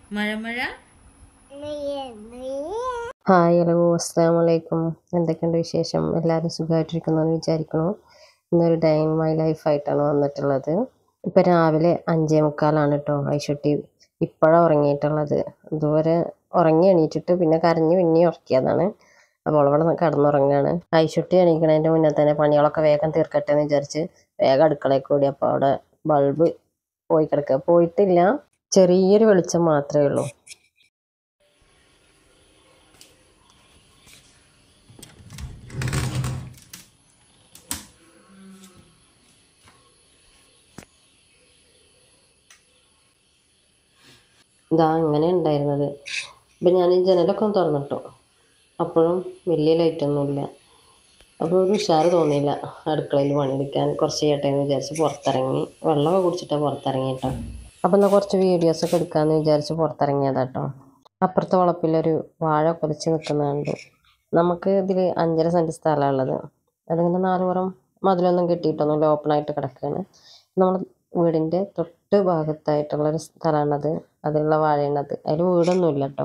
മഴ മഴ hi hello അസ്സാം വലൈക്കും എന്തൊക്കെയുണ്ട് വിശേഷം എല്ലാവരും സുഖമായിട്ടിരിക്കുന്നു എന്ന് വിചാരിക്കുന്നു ഇന്നൊരു ഡേ ഇൻ മൈ ലൈഫായിട്ടാണ് വന്നിട്ടുള്ളത് ഇപ്പം രാവിലെ അഞ്ചേ മുക്കാലാണ് കേട്ടോ ഐശുട്ടി ഇപ്പോഴാണ് ഉറങ്ങിയിട്ടുള്ളത് ഇതുവരെ ഉറങ്ങി എണീറ്റിട്ട് പിന്നെ കരഞ്ഞ് പിന്നെ ഉറക്കിയതാണ് അപ്പോൾ അവളവിടെ കിടന്നുറങ്ങാണ് ഐശുട്ടി എണീക്കണതിൻ്റെ മുന്നേ തന്നെ പണികളൊക്കെ വേഗം തീർക്കട്ടെ എന്ന് വിചാരിച്ച് വേഗം അടുക്കളയിൽ കൂടി അപ്പോൾ അവിടെ ബൾബ് പോയി കിടക്കുക പോയിട്ടില്ല ചെറിയൊരു വെളിച്ചം മാത്രമേ ഉള്ളൂ ഇതാ അങ്ങനെ ഉണ്ടായിരുന്നത് ഇപ്പം ഞാൻ ഈ ജനലൊക്കെ ഒന്ന് തുറന്നിട്ടു അപ്പോഴും വലിയ ലൈറ്റൊന്നുമില്ല അപ്പോൾ ഒരു ഉഷാറ് തോന്നിയില്ല അടുക്കളയിൽ പണിയെടുക്കാൻ കുറച്ച് ചെയ്യട്ടെ എന്ന് വിചാരിച്ച് പുറത്തിറങ്ങി വെള്ളമൊക്കെ കുടിച്ചിട്ടാണ് പുറത്തിറങ്ങി കേട്ടോ അപ്പം എന്നാൽ കുറച്ച് വീഡിയോസൊക്കെ എടുക്കാമെന്ന് വിചാരിച്ച് പുറത്തിറങ്ങിയതാ കേട്ടോ അപ്പുറത്തെ വളപ്പിലൊരു വാഴ കൊലിച്ച് നിൽക്കുന്നുണ്ട് നമുക്ക് ഇതിൽ അഞ്ചര സെൻറ്റ് സ്ഥലമാണ് ഉള്ളത് അതിങ്ങനെ നാല് പുറം മതിലൊന്നും കെട്ടിയിട്ടൊന്നുമില്ല ഓപ്പണായിട്ട് കിടക്കുകയാണ് നമ്മൾ വീടിൻ്റെ തൊട്ട് ഭാഗത്തായിട്ടുള്ളൊരു സ്ഥലമാണത് അതിലുള്ള വാഴയാണത് അതിൽ വീടൊന്നുമില്ല കേട്ടോ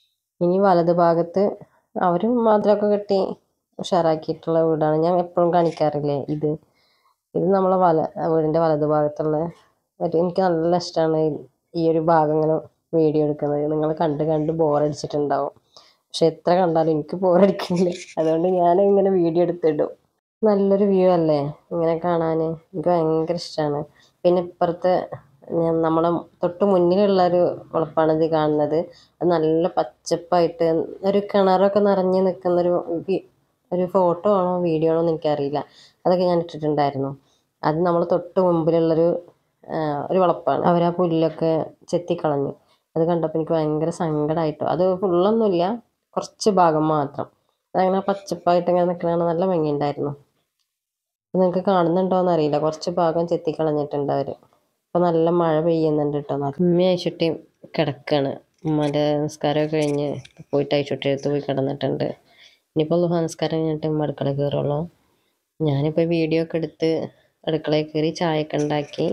ഇനി വലത് ഭാഗത്ത് അവർ മതിലൊക്കെ കെട്ടി ഉഷാറാക്കിയിട്ടുള്ള വീടാണ് ഞാൻ എപ്പോഴും കാണിക്കാറില്ലേ ഇത് ഇത് നമ്മളെ വല വീടിൻ്റെ വലത് ഭാഗത്തുള്ള ഒരു എനിക്ക് നല്ല ഇഷ്ടമാണ് ഈ ഒരു ഭാഗം ഇങ്ങനെ വീഡിയോ എടുക്കുന്നത് നിങ്ങൾ കണ്ട് കണ്ട് ബോറടിച്ചിട്ടുണ്ടാവും പക്ഷെ എത്ര കണ്ടാലും എനിക്ക് ബോറടിക്കുന്നില്ല അതുകൊണ്ട് ഞാൻ ഇങ്ങനെ വീഡിയോ എടുത്തിടും നല്ലൊരു വ്യൂ അല്ലേ ഇങ്ങനെ കാണാൻ എനിക്ക് ഭയങ്കര ഇഷ്ടമാണ് പിന്നെ ഇപ്പുറത്തെ ഞാൻ നമ്മളെ തൊട്ട് മുന്നിലുള്ളൊരു വളപ്പാണ് ഇത് കാണുന്നത് അത് നല്ല പച്ചപ്പായിട്ട് ഒരു കിണറൊക്കെ നിറഞ്ഞ് നിൽക്കുന്നൊരു വി- ഒരു ഫോട്ടോ ആണോ വീഡിയോ ആണോ എന്ന് എനിക്കറിയില്ല അതൊക്കെ ഞാൻ ഇട്ടിട്ടുണ്ടായിരുന്നു അത് നമ്മൾ തൊട്ട് മുമ്പിലുള്ളൊരു ആ, ഒരു വളപ്പാണ് അവർ ആ പുല്ലൊക്കെ ചെത്തിക്കളഞ്ഞു അത് കണ്ടപ്പോൾ എനിക്ക് ഭയങ്കര സങ്കടമായിട്ടോ അത് ഫുള്ളൊന്നുമില്ല കുറച്ച് ഭാഗം മാത്രം അതങ്ങനെ പച്ചപ്പായിട്ട് ഇങ്ങനെ നിൽക്കണ നല്ല ഭംഗിയുണ്ടായിരുന്നു നിങ്ങൾക്ക് കാണുന്നുണ്ടോയെന്ന് അറിയില്ല കുറച്ച് ഭാഗം ചെത്തിക്കളഞ്ഞിട്ടുണ്ട് അവർ അപ്പോൾ നല്ല മഴ പെയ്യുന്നുണ്ട് കേട്ടോ ഉമ്മ അയച്ചുട്ടി കിടക്കാണ് ഉമ്മാൻ്റെ നിസ്കാരമൊക്കെ കഴിഞ്ഞ് പോയിട്ട് അയച്ചുട്ടി എടുത്ത് പോയി കിടന്നിട്ടുണ്ട് ഇനിയിപ്പോൾ ലുഹ നിസ്കാരം കഴിഞ്ഞിട്ട് ഉമ്മ അടുക്കളയിൽ കയറുള്ളൂ ഞാനിപ്പോൾ വീഡിയോ ഒക്കെ എടുത്ത് അടുക്കളയിൽ കയറി ചായയൊക്കെ ഉണ്ടാക്കി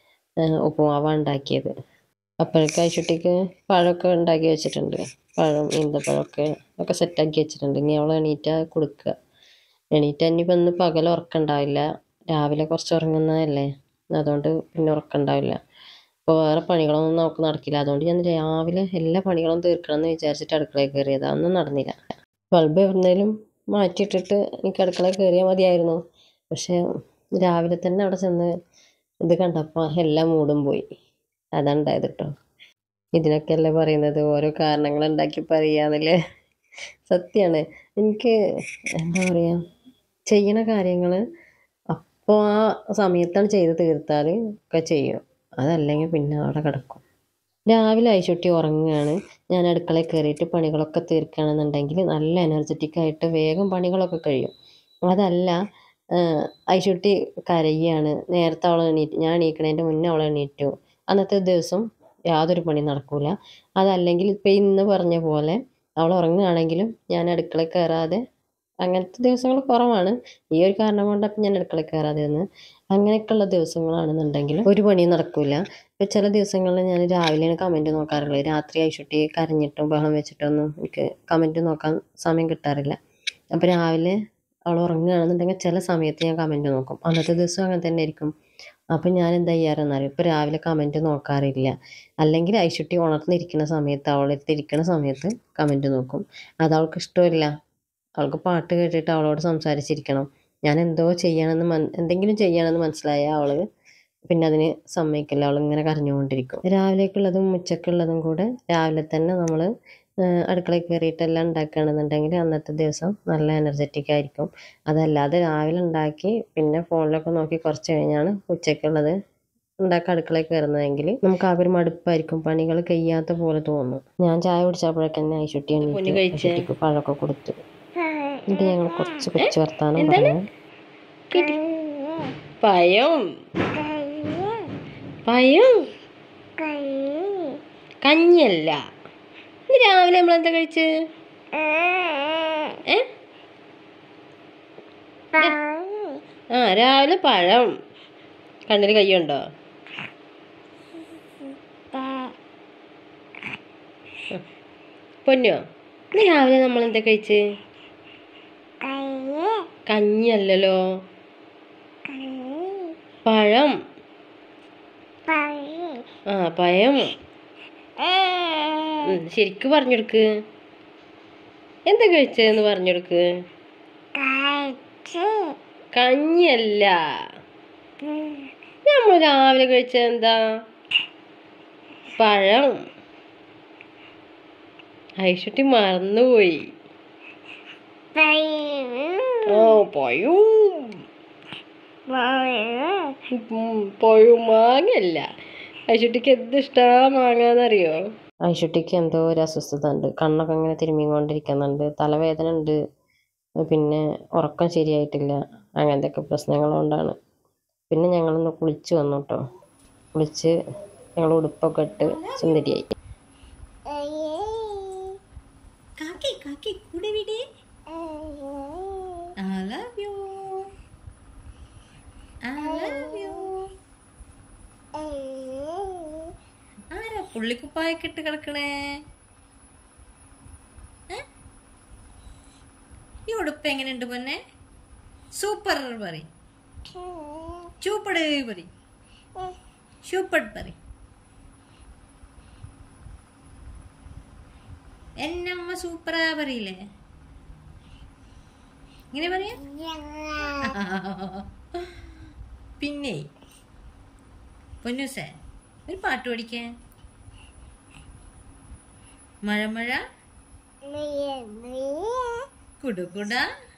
ഉപ്പുമാവ ഉണ്ടാക്കിയത് അപ്പോഴേക്ക് അയച്ചുട്ടിക്ക് പഴമൊക്കെ ഉണ്ടാക്കി വെച്ചിട്ടുണ്ട് പഴം ഈന്തപ്പഴമൊക്കെ ഒക്കെ സെറ്റാക്കി വെച്ചിട്ടുണ്ട് ഇനി അവൾ എണീറ്റാ കൊടുക്കുക എണീറ്റ് ഇനിയിപ്പോൾ ഇന്ന് പകൽ ഉറക്കമുണ്ടാവില്ല രാവിലെ കുറച്ച് ഉറങ്ങുന്നതല്ലേ അതുകൊണ്ട് പിന്നെ ഉറക്കമുണ്ടാവില്ല അപ്പോൾ വേറെ പണികളൊന്നും നമുക്ക് നടക്കില്ല അതുകൊണ്ട് ഞാൻ രാവിലെ എല്ലാ പണികളും തീർക്കണം എന്ന് വിചാരിച്ചിട്ട് അടുക്കളയിൽ കയറിയത് അതൊന്നും നടന്നില്ല ബൾബ് എവിടുന്നേലും മാറ്റിയിട്ടിട്ട് എനിക്ക് അടുക്കളയിൽ കയറിയാൽ മതിയായിരുന്നു പക്ഷേ രാവിലെ തന്നെ അവിടെ ചെന്ന് ഇത് കണ്ടപ്പോൾ എല്ലാ മൂടും പോയി അതാണ് ഉണ്ടായത് കേട്ടോ ഇതിനൊക്കെ അല്ലേ പറയുന്നത് ഓരോ കാരണങ്ങൾ ഉണ്ടാക്കി പറയാന്നല്ലേ സത്യമാണ് എനിക്ക് എന്താ പറയുക ചെയ്യണ കാര്യങ്ങൾ അപ്പോൾ ആ സമയത്താണ് ചെയ്ത് തീർത്താൽ ഒക്കെ ചെയ്യും അതല്ലെങ്കിൽ പിന്നെ അവിടെ കിടക്കും രാവിലെ അയച്ചുട്ടി ഉറങ്ങുകയാണ് ഞാൻ അടുക്കളയിൽ കയറിയിട്ട് പണികളൊക്കെ തീർക്കുകയാണെന്നുണ്ടെങ്കിൽ നല്ല എനർജറ്റിക് ആയിട്ട് വേഗം പണികളൊക്കെ കഴിയും അതല്ല ഐശുട്ടി കരയുകയാണ് നേരത്തെ അവൾ എണീറ്റ് ഞാൻ എണീക്കണതിൻ്റെ മുന്നേ അവൾ എണീറ്റു അന്നത്തെ ദിവസം യാതൊരു പണി നടക്കൂല അതല്ലെങ്കിൽ ഇപ്പം ഇന്ന് പറഞ്ഞ പോലെ അവൾ ഉറങ്ങുകയാണെങ്കിലും ഞാൻ അടുക്കളയിൽ കയറാതെ അങ്ങനത്തെ ദിവസങ്ങൾ കുറവാണ് ഈ ഒരു കാരണം കൊണ്ടപ്പം ഞാൻ അടുക്കളയിൽ കയറാതെ നിന്ന് അങ്ങനെയൊക്കെയുള്ള ദിവസങ്ങളാണെന്നുണ്ടെങ്കിൽ ഒരു പണിയും നടക്കില്ല ഇപ്പം ചില ദിവസങ്ങളിൽ ഞാൻ രാവിലെയാണ് കമൻറ്റ് നോക്കാറുള്ളത് രാത്രി ആയിഷുട്ടി കരഞ്ഞിട്ടും ബഹളം വെച്ചിട്ടൊന്നും എനിക്ക് കമൻറ്റ് നോക്കാൻ സമയം കിട്ടാറില്ല അപ്പോൾ രാവിലെ അവൾ ഉറങ്ങുകയാണെന്നുണ്ടെങ്കിൽ ചില സമയത്ത് ഞാൻ കമൻറ്റ് നോക്കും അന്നത്തെ ദിവസം അങ്ങനെ തന്നെ ആയിരിക്കും അപ്പം ഞാൻ എന്താ ചെയ്യാറെന്നറിയും ഇപ്പോൾ രാവിലെ കമൻറ്റ് നോക്കാറില്ല അല്ലെങ്കിൽ ഐശുട്ടി ഉണർന്നിരിക്കുന്ന സമയത്ത് അവളെടുത്തിരിക്കുന്ന സമയത്ത് കമൻറ്റ് നോക്കും അത് അവൾക്ക് ഇഷ്ടമില്ല അവൾക്ക് പാട്ട് കേട്ടിട്ട് അവളോട് സംസാരിച്ചിരിക്കണം ഞാൻ എന്തോ ചെയ്യണമെന്ന് മൻ എന്തെങ്കിലും ചെയ്യണമെന്ന് മനസ്സിലായാൽ അവൾ പിന്നെ അതിന് സമ്മതിക്കില്ല അവൾ ഇങ്ങനെ കരഞ്ഞുകൊണ്ടിരിക്കും രാവിലേക്കുള്ളതും ഉച്ചക്കുള്ളതും കൂടെ രാവിലെ തന്നെ നമ്മൾ അടുക്കളയിൽ കയറിയിട്ട് എല്ലാം ഉണ്ടാക്കുകയാണെന്നുണ്ടെങ്കിൽ അന്നത്തെ ദിവസം നല്ല എനർജറ്റിക് ആയിരിക്കും അതല്ലാതെ രാവിലെ ഉണ്ടാക്കി പിന്നെ ഫോണിലൊക്കെ നോക്കി കുറച്ച് കഴിഞ്ഞാണ് ഉച്ചയ്ക്കുള്ളത് ഉണ്ടാക്കി അടുക്കളയിൽ കയറുന്നതെങ്കിൽ നമുക്ക് ആകെ ഒരു മടുപ്പായിരിക്കും പണികൾ കഴിയാത്ത പോലെ തോന്നും ഞാൻ ചായ കുടിച്ചപ്പോഴേക്കന്നെ ഐശുട്ടി എണീറ്റ് ഐശുട്ടിക്ക് പഴമൊക്കെ കൊടുത്തു എന്നിട്ട് ഞങ്ങൾ കുറച്ച് കൊച്ചു വർത്താനം പറഞ്ഞു പയം പയം കഞ്ഞല്ല ഇത് രാവിലെ നമ്മൾ എന്താ കഴിച്ച് ഏ ആ രാവിലെ പഴം കണ്ണിൽ കയ്യുണ്ടോ പൊന്നോ ഇന്ന് രാവിലെ നമ്മൾ എന്താ കഴിച്ച് കഞ്ഞിയല്ലല്ലോ പഴം ആ പഴം ഉം, ശരിക്ക് പറഞ്ഞെടുക്ക് എന്താ കഴിച്ചതെന്ന് പറഞ്ഞെടുക്ക് കഞ്ഞിയല്ല നമ്മൾ രാവിലെ കഴിച്ചത് എന്താ പഴം ഐഷുട്ടി മറന്നുപോയി ഓ പഴം ഉം, പഴം മാങ്ങയല്ല ഐഷുട്ടിക്ക് എന്ത് ഇഷ്ടാ മാങ്ങാന്നറിയോ ഐഷുട്ടിക്ക് എന്തോ ഒരു അസ്വസ്ഥത ഉണ്ട് കണ്ണൊക്കെ ഇങ്ങനെ തിരുമ്മിക്കൊണ്ടിരിക്കുന്നുണ്ട് തലവേദന ഉണ്ട് പിന്നെ ഉറക്കം ശരിയായിട്ടില്ല അങ്ങനത്തെ ഒക്കെ പ്രശ്നങ്ങൾ കൊണ്ടാണ് പിന്നെ ഞങ്ങളൊന്ന് കുളിച്ച് വന്നു കേട്ടോ കുളിച്ച് ഞങ്ങൾ ഉടുപ്പൊക്കെ ഇട്ട് സുന്ദരിയായി കാക്കി കാക്കി കൂടെ വിടേ I love you. I love you. ആരാ പുള്ളിക്കുപ്പായൊക്കെ ഇട്ട് കിടക്കണേ ഏ? ഈ ഉടുപ്പ് എങ്ങനെയുണ്ട് പൊന്നെ സൂപ്പർ പറ ചൂപ്പട് പറ സൂപ്പർ പറ എന്നമ്മ സൂപ്പറാ പറയില്ലേ ഇങ്ങനെ പറയാ പിന്നെ പൊന്നൂസേ ഒരു പാട്ട് പഠിക്കേ മഴ മഴ കുടുകുട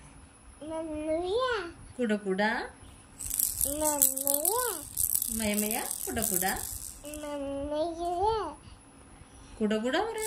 കുടകുട മയമയ കുടകുട കുടകുട പറയാ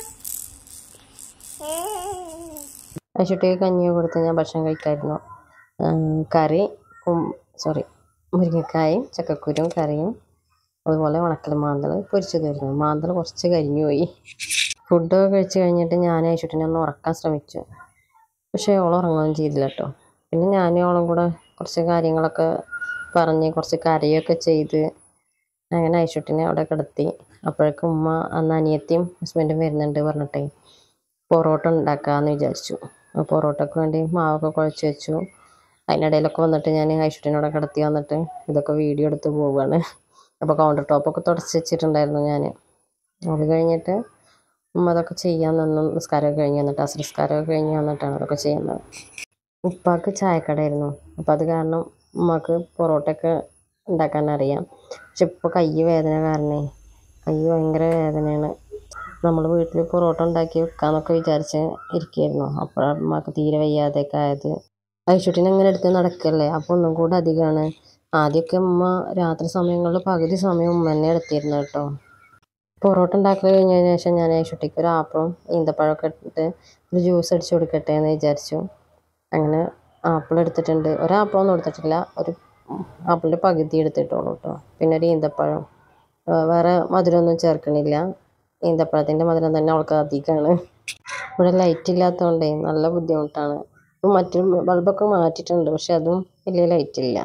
ഐഷുട്ടിക്ക് കഞ്ഞി കൊടുത്ത് ഞാൻ ഭക്ഷണം കഴിക്കായിരുന്നു ഉം, കറി സോറി മുരിങ്ങക്കായും ചക്കക്കുരും കറിയും അതുപോലെ ഉണക്കൽ മാന്തൾ പൊരിച്ചതായിരുന്നു മാന്തൾ കുറച്ച് കരിഞ്ഞു പോയി ഫുഡൊക്കെ കഴിച്ച് കഴിഞ്ഞിട്ട് ഞാൻ ഐഷുട്ടിനെ ഒന്ന് ഉറക്കാൻ ശ്രമിച്ചു പക്ഷേ ഓൾ ഉറങ്ങുകയും ചെയ്തില്ല കേട്ടോ പിന്നെ ഞാനും ഓളും കൂടെ കുറച്ച് കാര്യങ്ങളൊക്കെ പറഞ്ഞ് കുറച്ച് കരയൊക്കെ ചെയ്ത് അങ്ങനെ ഐഷുട്ടിനെ അവിടെ കിടത്തി അപ്പോഴേക്കും ഉമ്മ അന്ന് അനിയത്തിയും ഹസ്ബൻഡും വരുന്നുണ്ട് പറഞ്ഞിട്ടേ പൊറോട്ട ഉണ്ടാക്കാമെന്ന് വിചാരിച്ചു അപ്പോൾ പൊറോട്ടയ്ക്ക് വേണ്ടി മാവൊക്കെ കുഴച്ച് വെച്ചു അതിനിടയിലൊക്കെ വന്നിട്ട് ഞാൻ ഐശ്വര്യനോടെ കിടത്തി വന്നിട്ട് ഇതൊക്കെ വീഡിയോ എടുത്ത് പോവുകയാണ് അപ്പോൾ കൗണ്ടർ ടോപ്പൊക്കെ തുടച്ച് വെച്ചിട്ടുണ്ടായിരുന്നു ഞാൻ അത് കഴിഞ്ഞിട്ട് ഉമ്മ അതൊക്കെ ചെയ്യാൻ നിന്നു നിസ്കാരമൊക്കെ കഴിഞ്ഞ് വന്നിട്ട് അസർ നിസ്കാരമൊക്കെ കഴിഞ്ഞ് വന്നിട്ടാണ് അതൊക്കെ ചെയ്യുന്നത് ഉപ്പാക്ക് ചായക്കടയായിരുന്നു അപ്പോൾ അത് കാരണം ഉമ്മക്ക് പൊറോട്ടയൊക്കെ ഉണ്ടാക്കാൻ അറിയാം പക്ഷെ ഇപ്പോൾ കൈ വേദന കാരണേ കൈ ഭയങ്കര വേദനയാണ് നമ്മൾ വീട്ടിൽ പൊറോട്ട ഉണ്ടാക്കി വെക്കാമെന്നൊക്കെ വിചാരിച്ച് ഇരിക്കുകയായിരുന്നു അപ്പോഴാണ് ഉമ്മക്ക് തീരെ വയ്യാതെയൊക്കെ ആയത് ഐശ്വര്യനെ ഇങ്ങനെ എടുത്ത് നടക്കല്ലേ അപ്പോൾ ഒന്നും കൂടെ അധികമാണ് ആദ്യമൊക്കെ ഉമ്മ രാത്രി സമയങ്ങളിൽ പകുതി സമയം ഉമ്മ തന്നെ എടുത്തിരുന്നു കേട്ടോ പൊറോട്ട ഉണ്ടാക്കൽ കഴിഞ്ഞതിന് ശേഷം ഞാൻ ഐശ്വര്യക്ക് ഒരു ആപ്പിളും ഈന്തപ്പഴമൊക്കെ ഇട്ടിട്ട് ഒരു ജ്യൂസ് അടിച്ച് കൊടുക്കട്ടെ എന്ന് വിചാരിച്ചു അങ്ങനെ ആപ്പിൾ എടുത്തിട്ടുണ്ട് ഒരാപ്പിളൊന്നും എടുത്തിട്ടില്ല ഒരു ആപ്പിളിൻ്റെ പകുതി എടുത്തിട്ടുള്ളൂ കേട്ടോ പിന്നെ ഒരു ഈന്തപ്പഴം ആ, വേറെ മധുരമൊന്നും ചേർക്കണില്ല ഈന്തപ്പഴത്തിൻ്റെ മധുരം തന്നെ അവൾക്ക് അധികമാണ് ഇവിടെ ലൈറ്റ് ഇല്ലാത്തതുകൊണ്ടേ നല്ല ബുദ്ധിമുട്ടാണ് ഇപ്പം മറ്റു ബൾബൊക്കെ മാറ്റിയിട്ടുണ്ട് പക്ഷെ അതും വലിയ ലൈറ്റ് ഇല്ല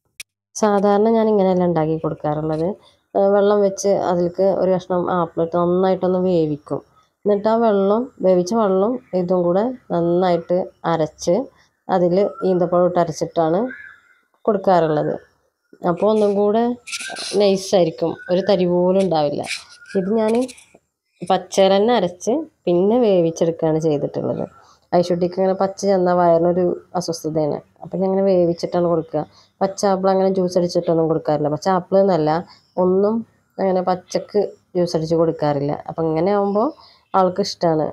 സാധാരണ ഞാൻ ഇങ്ങനെയല്ല ഉണ്ടാക്കി കൊടുക്കാറുള്ളത് ആ, വെള്ളം വെച്ച് അതിലേക്ക് ഒരു കഷ്ണം ആപ്പിളിട്ട് നന്നായിട്ടൊന്ന് വേവിക്കും എന്നിട്ട് ആ വെള്ളം വേവിച്ച വെള്ളം ഇതും കൂടെ നന്നായിട്ട് അരച്ച് അതിൽ ഈന്തപ്പഴം ഇട്ട് അരച്ചിട്ടാണ് കൊടുക്കാറുള്ളത് അപ്പോൾ ഒന്നും കൂടെ നൈസായിരിക്കും ഒരു തരി പോലും ഉണ്ടാവില്ല ഇത് ഞാൻ പച്ചയിൽ തന്നെ അരച്ച് പിന്നെ വേവിച്ചെടുക്കുകയാണ് ചെയ്തിട്ടുള്ളത് ഐശ്വര്യക്ക് ഇങ്ങനെ പച്ച ചെന്നാൽ വയറിനൊരു അസ്വസ്ഥതയാണ് അപ്പം ഞാൻ അങ്ങനെ വേവിച്ചിട്ടാണ് കൊടുക്കുക പച്ച ആപ്പിൾ അങ്ങനെ ജ്യൂസ് അടിച്ചിട്ടൊന്നും കൊടുക്കാറില്ല പച്ച ആപ്പിൾ എന്നല്ല ഒന്നും അങ്ങനെ പച്ചക്ക് ജ്യൂസ് അടിച്ച് കൊടുക്കാറില്ല അപ്പം ഇങ്ങനെ ആകുമ്പോൾ ആൾക്ക് ഇഷ്ടമാണ്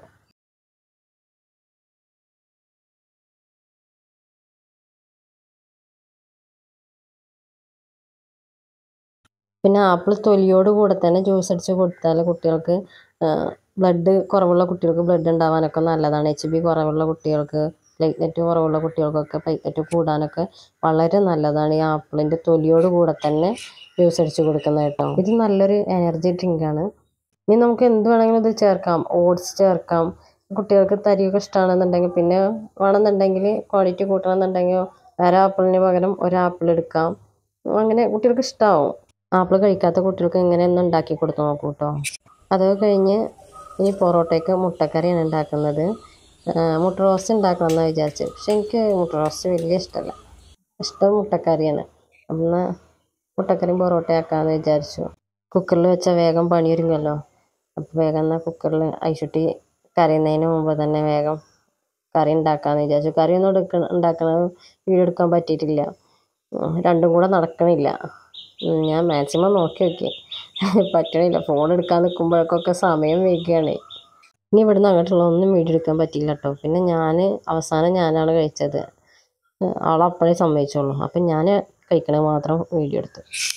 പിന്നെ ആപ്പിൾ തൊലിയോട് കൂടെ തന്നെ ജ്യൂസ് അടിച്ച് കൊടുത്താൽ കുട്ടികൾക്ക് ബ്ലഡ് കുറവുള്ള കുട്ടികൾക്ക് ബ്ലഡ് ഉണ്ടാവാനൊക്കെ നല്ലതാണ് എച്ച് ബി കുറവുള്ള കുട്ടികൾക്ക് പ്ലേറ്റ്ലെറ്റ് കുറവുള്ള കുട്ടികൾക്കൊക്കെ പ്ലേറ്റ്ലെറ്റ് കൂടാനൊക്കെ വളരെ നല്ലതാണ് ഈ ആപ്പിളിൻ്റെ തൊലിയോട് കൂടെ തന്നെ ജ്യൂസ് അടിച്ച് കൊടുക്കുന്നത് കേട്ടോ ഇത് നല്ലൊരു എനർജി ഡ്രിങ്കാണ് ഇനി നമുക്ക് എന്ത് വേണമെങ്കിലും ഇത് ചേർക്കാം ഓട്സ് ചേർക്കാം കുട്ടികൾക്ക് തരിയൊക്കെ ഇഷ്ടമാണെന്നുണ്ടെങ്കിൽ പിന്നെ വേണമെന്നുണ്ടെങ്കിൽ ക്വാളിറ്റി കൂട്ടണമെന്നുണ്ടെങ്കിൽ വേറെ ആപ്പിളിന് പകരം ഒരു ആപ്പിൾ എടുക്കാം അങ്ങനെ കുട്ടികൾക്ക് ഇഷ്ടമാവും ആപ്പിൾ കഴിക്കാത്ത കുട്ടികൾക്ക് ഇങ്ങനെ ഒന്ന് ഉണ്ടാക്കി കൊടുത്ത് നോക്കൂ കേട്ടോ അതൊക്കെ കഴിഞ്ഞ് ഇനി പൊറോട്ടയ്ക്ക് മുട്ടക്കറിയാണ് ഉണ്ടാക്കുന്നത് ആ, മുട്ട റോസ്റ്റ് ഉണ്ടാക്കണം എന്നാണ് വിചാരിച്ചത് പക്ഷെ എനിക്ക് മുട്ട റോസ്റ്റ് വലിയ ഇഷ്ടമല്ല ഇഷ്ടം മുട്ടക്കറിയാണ് അപ്പം എന്നാൽ മുട്ടക്കറിയും പൊറോട്ട ആക്കാമെന്ന് വിചാരിച്ചു കുക്കറിൽ വെച്ചാൽ വേഗം പണിയൊരുങ്ങല്ലോ അപ്പോൾ വേഗം എന്നാൽ കുക്കറിൽ ഐശുട്ടി കറിയുന്നതിന് മുമ്പ് തന്നെ വേഗം കറി ഉണ്ടാക്കാമെന്ന് വിചാരിച്ചു കറിയൊന്നും എടുക്ക ഉണ്ടാക്കണത് വീഡിയോ എടുക്കാൻ പറ്റിയിട്ടില്ല ഉം, രണ്ടും കൂടെ നടക്കണില്ല ഉം, ഞാൻ മാക്സിമം നോക്കി നോക്കി പറ്റണില്ല ഫോൺ എടുക്കാൻ നിൽക്കുമ്പോഴേക്കൊക്കെ സമയം വൈകുകയാണ് ഇനി ഇവിടുന്ന് അങ്ങോട്ടുള്ള ഒന്നും വീഡിയോ എടുക്കാൻ പറ്റിയില്ല കേട്ടോ പിന്നെ ഞാൻ അവസാനം ഞാനാണ് കഴിച്ചത് ആളപ്പോഴേ സമ്മതിച്ചോളൂ അപ്പം ഞാൻ കഴിക്കണത് മാത്രം വീഡിയോ എടുത്തു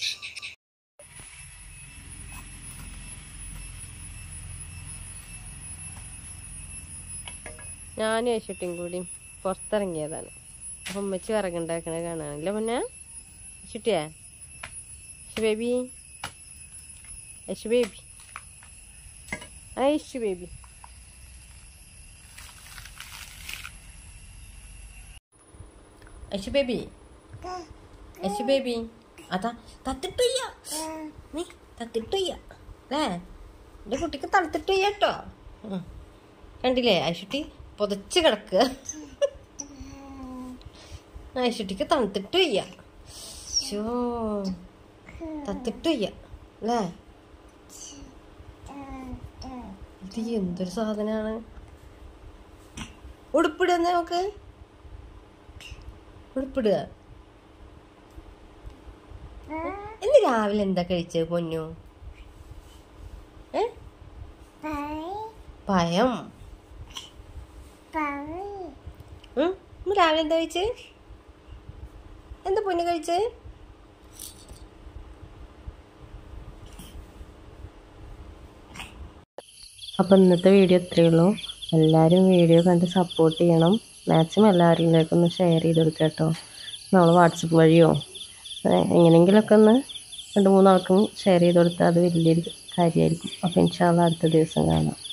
ഞാനും ഐശ്വട്ടിയും കൂടി പുറത്തിറങ്ങിയതാണ് അപ്പം ഉമ്മച്ചി വിറകുണ്ടാക്കണത് കാണാനല്ലേ മുന്നേ ഐശ്വട്ടിയാ Aishu baby Aishu baby Aishu baby Aishu baby Aishu baby അതാ തത്തിട്ടയ്യ നീ തത്തിട്ടയ്യ അല്ലേ എൻ്റെ കുട്ടിക്ക് തണുത്തിട്ടയ്യ കേട്ടോ ഉം. കണ്ടില്ലേ ഐശുട്ടി പുതച്ച് കിടക്കുക ഐശുട്ടിക്ക് തണുത്തിട്ട് വയ്യ ഷോ തത്തിട്ട് വയ്യ അല്ലേ ഇത് എന്തൊരു സാധനമാണ് ഉടുപ്പിടുക നമുക്ക് ഉടുപ്പിടുക ഇന്ന് രാവിലെ എന്താ കഴിച്ചത് പൊന്നു ഏ പയം ഉം, ഇന്ന് രാവിലെ എന്താ കഴിച്ചേ എന്താ പൊന്നു കഴിച്ചേ അപ്പോൾ ഇന്നത്തെ വീഡിയോ ഇത്രയേ ഉള്ളൂ എല്ലാവരും വീഡിയോ കണ്ട് സപ്പോർട്ട് ചെയ്യണം മാക്സിമം എല്ലാവരിലേക്കൊന്ന് ഷെയർ ചെയ്ത് കൊടുക്കുക കേട്ടോ നമ്മൾ വാട്സപ്പ് വഴിയോ ഏ, എങ്ങനെയെങ്കിലുമൊക്കെ ഒന്ന് രണ്ട് മൂന്നാൾക്കും ഷെയർ ചെയ്ത് കൊടുത്താൽ അത് വലിയൊരു കാര്യമായിരിക്കും അപ്പോൾ ഇൻഷാല്ല അടുത്ത ദിവസം കാണാം